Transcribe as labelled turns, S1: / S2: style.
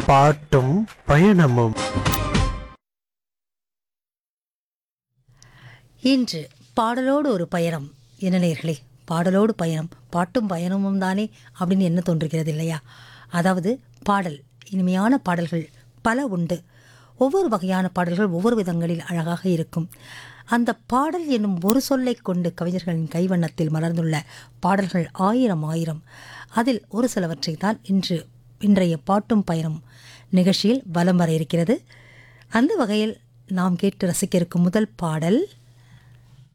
S1: பாட்டும் பயணமும்
S2: இன்று பாடலோடு ஒரு பயணம் என்ன நேயர்களே பாடலோடு பயணம் பாட்டும் பயணமும் தானே அப்படின்னு என்ன தோன்றுகிறது இல்லையா அதாவது பாடல் இனிமையான பாடல்கள் பல உண்டு ஒவ்வொரு வகையான பாடல்கள் ஒவ்வொரு விதங்களில் அழகாக இருக்கும் அந்த பாடல் என்னும் ஒரு சொல்லைக் கொண்டு கவிஞர்களின் கைவண்ணத்தில் மலர்ந்துள்ள பாடல்கள் ஆயிரம் ஆயிரம் அதில் ஒரு சிலவற்றை தான் இன்று இன்றைய பாட்டும் பயணம் நிகழ்ச்சியில் வலம் வர இருக்கிறது அந்த வகையில் நாம் கேட்டு ரசிக்க இருக்கும் முதல் பாடல்